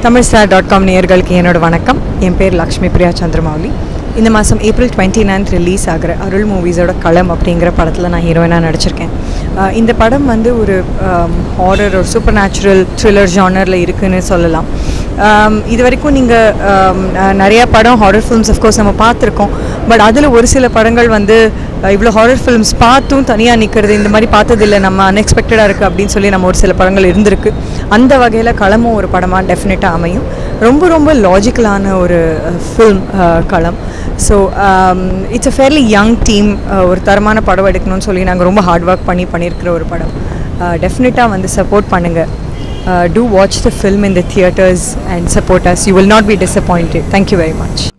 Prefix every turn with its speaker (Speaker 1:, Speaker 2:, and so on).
Speaker 1: Tamil star dot com நேயர்களுக்கு என்னோட வணக்கம் என் பேர் லக்ஷ்மி பிரியா சந்திரமௌலி இந்த மாதம் ஏப்ரல் டுவெண்ட்டி நைன்த் ரிலீஸ் ஆகிற அருள் மூவிஸோட களம் அப்படிங்கிற படத்தில் நான் ஹீரோயினாக நடிச்சிருக்கேன் அஹ் இந்த படம் வந்து ஒரு ஹாரர் ஒரு சூப்பர் நேச்சுரல் த்ரில்லர் ஜானரில் இருக்குன்னு சொல்லலாம் ஆம், இது வரைக்கும் நீங்கள் நிறையா படம் ஹாரர் ஃபிலிம்ஸ் அஃப்கோர்ஸ் நம்ம பார்த்துருக்கோம் பட் அதில் ஒரு சில படங்கள் வந்து அஹ், இவ்வளோ ஹாரர் ஃபிலிம்ஸ் பார்த்தும் தனியாக நிற்கிறது இந்த மாதிரி பார்த்ததில்ல நம்ம அன்எக்ஸ்பெக்டடாக இருக்குது அப்படின்னு சொல்லி நம்ம ஒரு சில படங்கள் இருந்திருக்கு அந்த வகையில் களமும் ஒரு படமாக டெஃபினட்டாக அமையும் ரொம்ப ரொம்ப லாஜிக்கலான ஒரு ஃபில்ம் களம் so it's a fairly young team ஒரு தரமான படம் எடுக்கணும்னு சொல்லி நாங்கள் ரொம்ப ஹார்ட் ஒர்க் பண்ணி பண்ணியிருக்கிற ஒரு படம் டெஃபினட்டாக வந்து சப்போர்ட் பண்ணுங்கள் to watch the film in the theatres and support us you will not be disappointed thank you very much